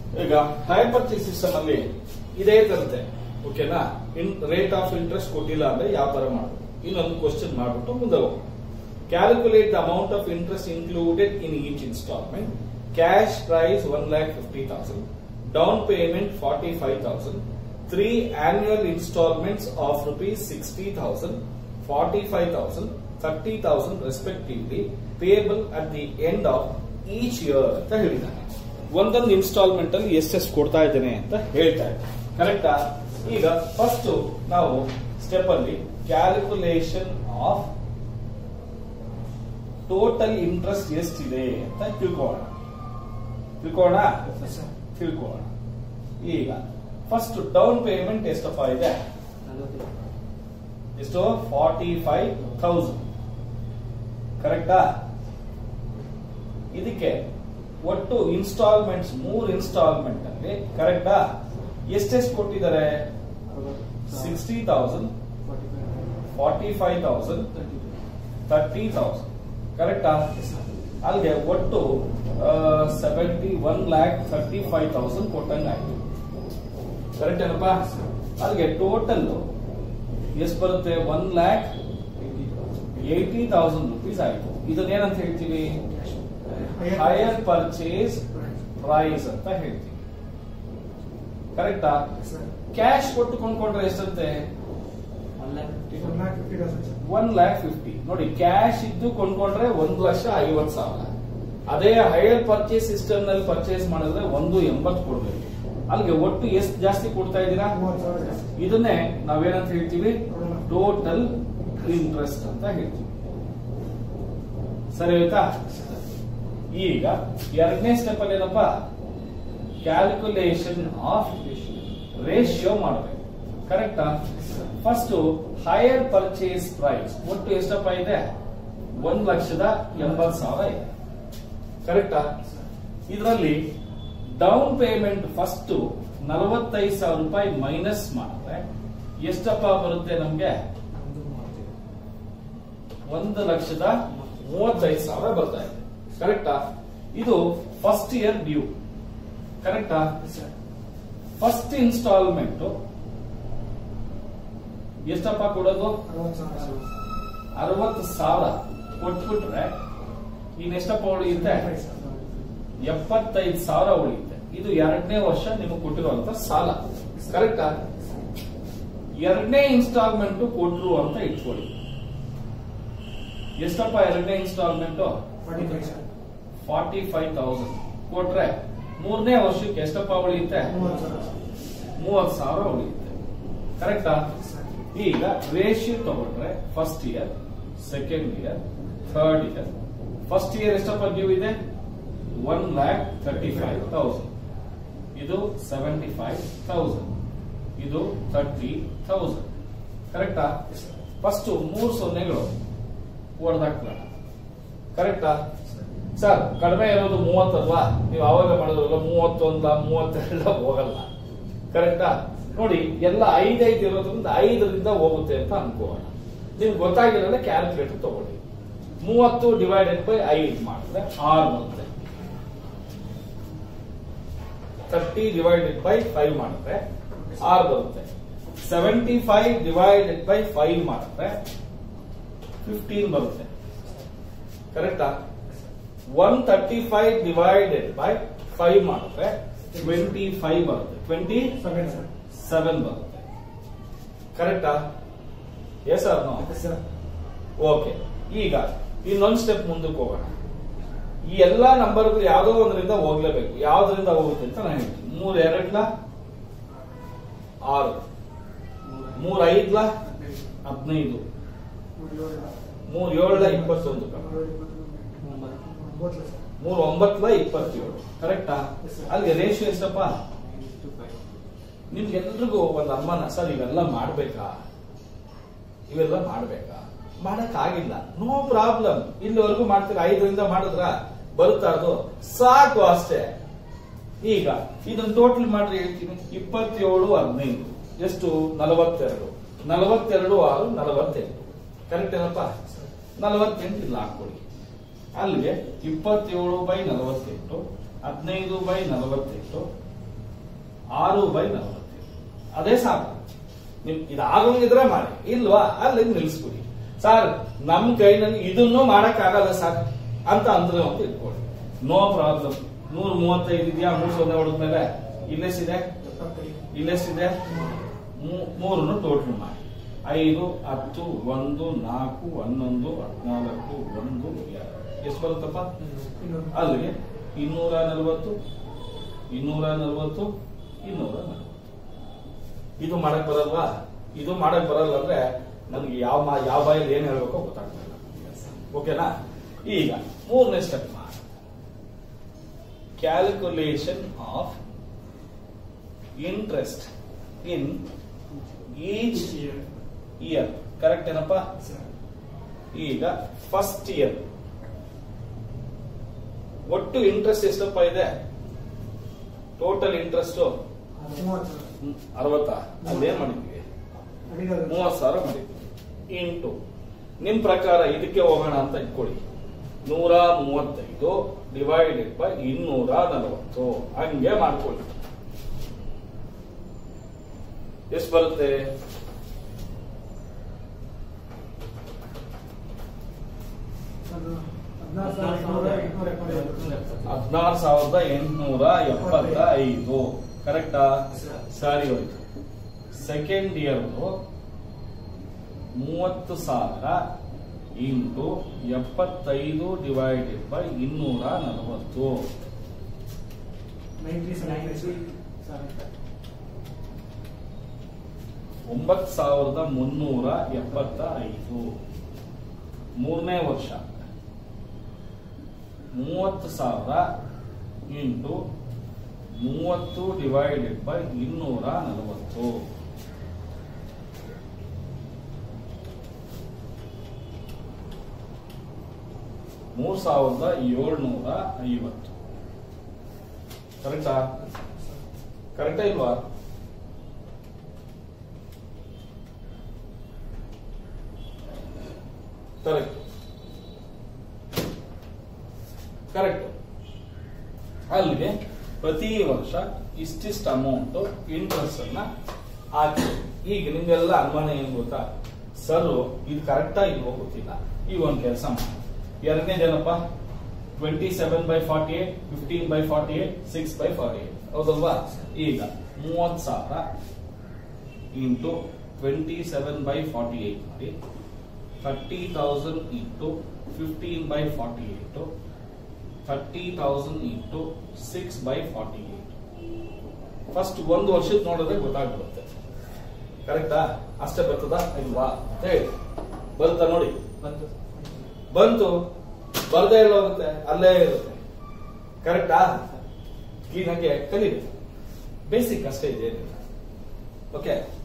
ಈಗ hire purchase system ಅಲ್ಲಿ ಇದೇ ತರುತ್ತೆ ಓಕೆನಾ ಇನ್ ರೇಟ್ ಆಫ್ ಇಂಟ್ರೆಸ್ಟ್ ಕೊಟ್ಟಿಲ್ಲ ಅಂದ್ರೆ ಯಾವ ತರ ಮಾಡೋದು ಇನ್ನೊಂದು ಕ್ವಶನ್ ಮಾಡ್ಬಿಟ್ಟು ಮುಂದೆ ಹೋಗೋಣ calculate the amount of interest included in each installment cash price one lakh fifty thousand down payment forty five thousand three annual installments of rupees sixty thousand forty five thousand thirty thousand respectively payable at the end of each year ಅಂತ ಹೇಳಿದ್ದಾನೆ ಒಂದೊಂದು instalment ಅಲ್ಲಿ ಎಷ್ಟೆಷ್ಟು ಕೊಡ್ತಾ ಇದ್ದೇನೆ ಅಂತ ಹೇಳ್ತಾ ಇದ್ದಾನೆ ಕರೆಕ್ಟಾ ಈಗ ಫಸ್ಟ್ ನಾವು ಸ್ಟೆಪ್ ಅಲ್ಲಿ ಕ್ಯಾಲ್ಕುಲೇಷನ್ ಆಫ್ ಟೋಟಲ್ ಇಂಟ್ರೆಸ್ಟ್ ಎಷ್ಟಿದೆ ಅಂತ ತಿಳ್ಕೊಳ್ಳೋಣ ತಿಳ್ಕೊಳ್ಳೋಣ ತಿಳ್ಕೊಳ್ಳೋಣ ಈಗ ಫಸ್ಟ್ ಡೌನ್ ಪೇಮೆಂಟ್ ಎಷ್ಟಪ್ಪ ಇದೆ ಎಷ್ಟು ಫಾರ್ಟಿ ಫೈವ್ ಥೌಸಂಡ್ ಕರೆಕ್ಟಾ ಇದಕ್ಕೆ ಒಟ್ಟು ಇನ್ಸ್ಟಾಲ್ಮೆಂಟ್ಸ್ ಮೂರ್ ಇನ್ಸ್ಟಾಲ್ಮೆಂಟ್ ಅಲ್ಲಿ ಕರೆಕ್ಟಾ ಎಷ್ಟೆಷ್ಟು ಕೊಟ್ಟಿದ್ದಾರೆ sixty thousand forty five thousand thirty thousand ಕರೆಕ್ಟಾ ಅಲ್ಲಿಗೆ ಒಟ್ಟು seventy one lakh thirty five thousand ಕೊಟ್ಟಂಗಾಯ್ತು ಕರೆಕ್ಟ್ ಏನಪ್ಪಾ ಅಲ್ಲಿಗೆ ಟೋಟಲ್ ಎಷ್ಟು ಬರುತ್ತೆ one lakh eighty thousand rupees ಆಯ್ತು ಇದನ್ನ ಏನಂತ ಹೇಳ್ತೀವಿ ಹೈಯರ್ ಪರ್ಚೇಸ್ ಪ್ರೈಸ್ ಅಂತ ಹೇಳ್ತೀವಿ ಕರೆಕ್ಟಾ ಕ್ಯಾಶ್ ಕೊಟ್ಟು ಕೊಂಡ್ಕೊಂಡ್ರೆ ಎಷ್ಟಂತೆ ಒನ್ ಲ್ಯಾಕ್ ಫಿಫ್ಟಿ ನೋಡಿ ಕ್ಯಾಶ್ ಇದ್ದು ಕೊಂಡ್ಕೊಂಡ್ರೆ ಒಂದು ಲಕ್ಷ ಐವತ್ ಸಾವಿರ ಅದೇ ಹೈಯರ್ ಪರ್ಚೇಸ್ ಸಿಸ್ಟಮ್ ನಲ್ಲಿ ಪರ್ಚೇಸ್ ಮಾಡಿದ್ರೆ ಒಂದು ಎಂಬತ್ತು ಕೊಡ್ಬೇಕು ಅಲ್ಲಿಗೆ ಒಟ್ಟು ಎಷ್ಟು ಜಾಸ್ತಿ ಕೊಡ್ತಾ ಇದ್ದೀರಾ ಇದನ್ನೇ ನಾವೇನಂತ ಹೇಳ್ತೀವಿ ಟೋಟಲ್ ಇಂಟ್ರೆಸ್ಟ್ ಅಂತ ಹೇಳ್ತೀವಿ ಸರಿ ಆಯ್ತಾ ಈಗ ಎರಡನೇ ಸ್ಟೆಪ್ ಅಲ್ಲಿ ಏನಪ್ಪ ಕ್ಯಾಲ್ಕುಲೇಷನ್ ಆಫ್ ರೇಷಿಯೋ ಮಾಡಬೇಕು ಕರೆಕ್ಟಾ ಫಸ್ಟ್ ಹೈಯರ್ ಪರ್ಚೇಸ್ ಪ್ರೈಸ್ ಒಟ್ಟು ಎಷ್ಟಪ್ಪ ಇದೆ ಒಂದ್ ಲಕ್ಷದ ಎಂಬತ್ ಸಾವಿರ ಇದೆ ಕರೆಕ್ಟಾ ಇದರಲ್ಲಿ ಡೌನ್ ಪೇಮೆಂಟ್ ಫಸ್ಟ್ ನಲವತ್ತೈದು ಸಾವಿರ ರೂಪಾಯಿ ಮೈನಸ್ ಮಾಡಿದ್ರೆ ಎಷ್ಟಪ್ಪ ಬರುತ್ತೆ ನಮ್ಗೆ ಒಂದು ಲಕ್ಷದ ಮೂವತ್ತೈದು ಸಾವಿರ ಬರ್ತಾ ಇದೆ ಕರೆಕ್ಟಾ ಇದು ಫಸ್ಟ್ ಇಯರ್ ಡ್ಯೂ ಕರೆಕ್ಟಾ ಫಸ್ಟ್ ಇನ್ಸ್ಟಾಲ್ಮೆಂಟ್ ಎಷ್ಟಪ್ಪ ಕೊಡೋದು ಅರವತ್ತು ಸಾವಿರ ಕೊಟ್ಬಿಟ್ರೆ ಇನ್ ಎಷ್ಟಪ್ಪ ಉಳಿಯುತ್ತೆ ಎಪ್ಪತ್ತೈದು ಸಾವಿರ ಉಳಿಯುತ್ತೆ ಇದು ಎರಡನೇ ವರ್ಷ ನಿಮಗೆ ಕೊಟ್ಟಿರುವಂತ ಸಾಲ ಕರೆಕ್ಟಾ ಎರಡನೇ ಇನ್ಸ್ಟಾಲ್ಮೆಂಟ್ ಕೊಟ್ರು ಅಂತ ಇಟ್ಕೊಳ್ಳಿ ಎಷ್ಟಪ್ಪ ಎರಡನೇ ಇನ್ಸ್ಟಾಲ್ಮೆಂಟ್ ಫಾರ್ಟಿ ಫೈವ್ ತೌಸಂಡ್ ಕೊಟ್ರೆ ಮೂರನೇ ವರ್ಷಕ್ಕೆ ಎಷ್ಟಪ್ಪ ಉಳಿಯುತ್ತೆ ಮೂವತ್ ಸಾವಿರ ಉಳಿಯುತ್ತೆ ಕರೆಕ್ಟಾ ಈಗ ರೇಷಿಯೋ ತಗೊಂಡ್ರೆ first year second year third year first year ಎಷ್ಟಪ್ಪ ಡ್ಯೂ ಇದೆ one lakh thirty five thousand ಇದು ಸೆವೆಂಟಿ ಫೈವ್ ತೌಸಂಡ್ ಇದು ಥರ್ಟಿ ತೌಸಂಡ್ ಕರೆಕ್ಟಾ ಫಸ್ಟ್ ಮೂರು ಸೊನ್ನೆಗಳು ಹೊಡೆದಾಕ್ಬೇಡ ಕರೆಕ್ಟಾ ಸರ್ ಕಡಿಮೆ ಇರೋದು ಮೂವತ್ತಲ್ವಾ ನೀವು ಅವಾಗ ಮಾಡಿದ್ರಲ್ಲ ಮೂವತ್ತೊಂದ ಮೂವತ್ತೆರಡ ಹೋಗಲ್ಲ ಕರೆಕ್ಟಾ ನೋಡಿ ಎಲ್ಲ ಐದೈದು ಇರೋದ್ರಿಂದ ಐದರಿಂದ ಹೋಗುತ್ತೆ ಅಂತ ಅನ್ಕೋಣ ನಿಮ್ಗೆ ಗೊತ್ತಾಗಿರಲ್ಲ ಕ್ಯಾಲ್ಕುಲೇಟರ್ ತಗೊಳ್ಳಿ ಮೂವತ್ತು ಡಿವೈಡೆಡ್ ಬೈ ಐದು ಮಾಡಿದ್ರೆ ಆರು ಬರುತ್ತೆ ತರ್ಟಿ ಡಿವೈಡೆಡ್ ಬೈ ಫೈವ್ ಮಾಡಿದ್ರೆ ಆರು ಬರುತ್ತೆ seventy five divided by five ಮಾಡಿದ್ರೆ ಫಿಫ್ಟೀನ್ ಬರುತ್ತೆ ಕರೆಕ್ಟಾ one thirty five divided by five ಮಾಡಿದ್ರೆ ಟ್ವೆಂಟಿ ಫೈವ್ ಬರುತ್ತೆ ಟ್ವೆಂಟಿ ಸೆವೆನ್ ಬರುತ್ತೆ ಕರೆಕ್ಟಾ ಎಸ್ ಸರ್ ನೋ ಓಕೆ ಈಗ ಇನ್ನೊಂದು ಸ್ಟೆಪ್ ಮುಂದಕ್ಕೆ ಹೋಗೋಣ ಈ ಎಲ್ಲಾ ನಂಬರ್ಗಳು ಯಾವ್ದೋ ಒಂದರಿಂದ ಹೋಗ್ಲೇಬೇಕು ಯಾವ್ದರಿಂದ ಹೋಗುತ್ತೆ ಅಂತ ನಾನು ಹೇಳ್ತೀನಿ ಮೂರ್ ಎರಡ್ಲ ಆರು ಮೂರ್ ಐದ್ಲ ಹದಿನೈದು ಮೂರ್ ಏಳ್ಲ ಇಪ್ಪತ್ತೊಂದು ಮೂರ್ ಒಂಬತ್ಲ ಇಪ್ಪತ್ತೇಳು ಕರೆಕ್ಟಾ ಅಲ್ಲಿ ರೇಷಿಯೋ ಎಷ್ಟಪ್ಪ ನಿಮ್ಗೆಲ್ರಿಗೂ ಒಂದು ಅನುಮಾನ ಸರ್ ಇವೆಲ್ಲ ಮಾಡ್ಬೇಕಾ ಇವೆಲ್ಲ ಮಾಡ್ಬೇಕಾ ಮಾಡಕ್ ಆಗಿಲ್ಲ ನೋ ಪ್ರಾಬ್ಲಮ್ ಇಲ್ಲಿವರೆಗೂ ಮಾಡ್ತೀರಾ ಐದರಿಂದ ಮಾಡಿದ್ರ ಬರುತ್ತಾ ಅದು ಸಾಕು ಅಷ್ಟೇ ಈಗ ಇದನ್ನ ಟೋಟಲ್ ಮಾಡ್ರಿ ಹೇಳ್ತೀನಿ ಇಪ್ಪತ್ತೇಳು ಹದಿನೈದು ಎಷ್ಟು ನಲವತ್ತೆರಡು ನಲವತ್ತೆರಡು ಆರು ನಲವತ್ತೆಂಟು ಕರೆಕ್ಟ್ ಏನಪ್ಪ ನಲವತ್ತೆಂಟು ಇಲ್ಲ ಹಾಕೊಳ್ಳಿ ಅಲ್ಲಿಗೆ ಇಪ್ಪತ್ತೇಳು ಬೈ ನಲವತ್ತೆಂಟು ಹದಿನೈದು ಬೈ ನಲವತ್ತೆಂಟು ಆರು ಬೈ ನಲವತ್ತೇಳು ಅದೇ ಸಾಕು ನಿಮ್ ಇದಾಗಂಗಿದ್ರೆ ಮಾಡಿ ಇಲ್ವಾ ಅಲ್ಲಿ ನಿಲ್ಲಿಸ್ಬಿಡಿ ಸರ್ ನಮ್ ಕೈನಲ್ಲಿ ಇದನ್ನು ಮಾಡಕ್ ಆಗಲ್ಲ ಸರ್ ಅಂತ ಅಂದ್ರೆ ಅಂತ ಇಟ್ಕೊಳ್ಳಿ ನೋ ಪ್ರಾಬ್ಲಮ್ ನೂರ ಮೂವತ್ತೈದು ಇದೆಯಾ ಮೂರ್ ಸೊನ್ನೆ ಹೊಡೆದ್ಮೇಲೆ ಇಲ್ಲೆಷ್ಟಿದೆ ಇಲ್ಲೆಷ್ಟಿದೆ ಮೂ- ಮೂರನ್ನು ಟೋಟಲ್ ಮಾಡಿ ಐದು ಹತ್ತು ಒಂದು ನಾಲ್ಕು ಹನ್ನೊಂದು ಹದಿನಾಲ್ಕು ಒಂದು ಎರಡು ಎಷ್ಟು ಬರುತ್ತಪ್ಪ ಅಲ್ಲಿಗೆ ಇನ್ನೂರ ನಲವತ್ತು ಇನ್ನೂರ ನಲವತ್ತು ಇನ್ನೂರ ನಲವತ್ತು ಇದು ಮಾಡಕ್ ಬರಲ್ವಾ ಇದು ಮಾಡಕ್ ಬರಲ್ಲ ಅಂದ್ರೆ ನನ್ಗೆ ಯಾವ ಮಾ- ಯಾವ ಬಾಯಲ್ಲಿ ಏನ್ ಹೇಳ್ಬೇಕೋ ಗೊತ್ತಾಗ್ತಿಲ್ಲ ಓಕೆನಾ ಈಗ ಮೂರನೇ ಸ್ಟೆಪ್ ಮಾಡಿ calculation of interest in each year correct ಏನಪ್ಪ ಈಗ ಫಸ್ಟ್ ಇಯರ್ ಒಟ್ಟು ಇಂಟ್ರೆಸ್ಟ್ ಎಷ್ಟಪ್ಪ ಇದೆ ಟೋಟಲ್ ಇಂಟ್ರೆಸ್ಟ್ ಅರವತ್ತ ಅಲ್ಲೇನ್ ಮಾಡಿದ್ವಿ ಮೂವತ್ ಸಾವಿರ ಮಾಡಿದ್ವಿ ಇಂಟು ನಿಮ್ ಪ್ರಕಾರ ಇದಕ್ಕೆ ಹೋಗೋಣ ಅಂತ ಇಟ್ಕೊಳ್ಳಿ ನೂರ ಮೂವತ್ತೈದು ಡಿವೈಡೆಡ್ ಬೈ ಇನ್ನೂರ ನಲವತ್ತು ಹಂಗೆ ಮಾಡ್ಕೊಳ್ಳಿ ಎಷ್ಟು ಬರುತ್ತೆ ಹದಿನಾರು ಸಾವಿರದ ಎಂಟುನೂರ ಎಪ್ಪತ್ತ ಐದು ಕರೆಕ್ಟಾ ಸರಿ ಹೋಯ್ತು ಸೆಕೆಂಡ್ ಇಯರ್ ಮೂವತ್ತು ಸಾವಿರ ಇಂಟು ಎಪ್ಪತ್ತೈದು ಡಿವೈಡೆಡ್ ಬೈ ಇನ್ನೂರ ನಲವತ್ತು ಒಂಬತ್ತು ಸಾವಿರದ ಮುನ್ನೂರ ಎಪ್ಪತ್ತ ಐದು ಮೂರನೇ ವರ್ಷ ಮೂವತ್ತು ಸಾವಿರ ಇಂಟು ಮೂವತ್ತು ಡಿವೈಡೆಡ್ ಬೈ ಇನ್ನೂರ ನಲವತ್ತು ಮೂರ್ ಸಾವಿರದ ಏಳ್ನೂರ ಐವತ್ತು ಕರೆಕ್ಟಾ ಕರೆಕ್ಟಾ ಇಲ್ವಾ ಕರೆಕ್ಟ್ ಕರೆಕ್ಟ್ ಅಲ್ಲಿಗೆ ಪ್ರತಿ ವರ್ಷ ಇಷ್ಟಿಷ್ಟು ಅಮೌಂಟ್ ಇಂಟ್ರೆಸ್ಟ್ ಅನ್ನ ಹಾಕಿ ಈಗ ನಿಮ್ಗೆಲ್ಲ ಅನುಮಾನ ಏನ್ ಗೊತ್ತಾ ಸರ್ ಇದು ಕರೆಕ್ಟಾ ಇಲ್ವೋ ಗೊತ್ತಿಲ್ಲ ಈಗ ಒಂದ್ ಕೆಲಸ ಮಾಡಿ ಎರಡನೇ ಜನಪ್ಪ twenty seven by forty eight fifteen by forty eight six by forty eight ಹೌದಲ್ವಾ ಈಗ ಮೂವತ್ ಸಾವಿರ into twenty seven by forty eight ಮಾಡಿ thirty thousand into fifteen by forty eight thirty thousand into six by forty eight first ಒಂದು ವರ್ಷದ ನೋಡಿದ್ರೆ ಗೊತ್ತಾಗ್ಬಿಡುತ್ತೆ ಕರೆಕ್ಟಾ ಅಷ್ಟೇ ಬರ್ತದಾ ಇಲ್ವಾ ಹೇಳಿ ಬರುತ್ತಾ ನೋಡಿ ಬಂತು ಬರ್ದೇ ಇಲ್ಲ ಹೋಗುತ್ತೆ ಅಲ್ಲೇ ಇರುತ್ತೆ ಕರೆಕ್ಟಾ ಕ್ಲೀನಾಗಿ ಕಲೀರಿ ಬೇಸಿಕ್ ಅಷ್ಟೇ ಇದೆ ಓಕೆ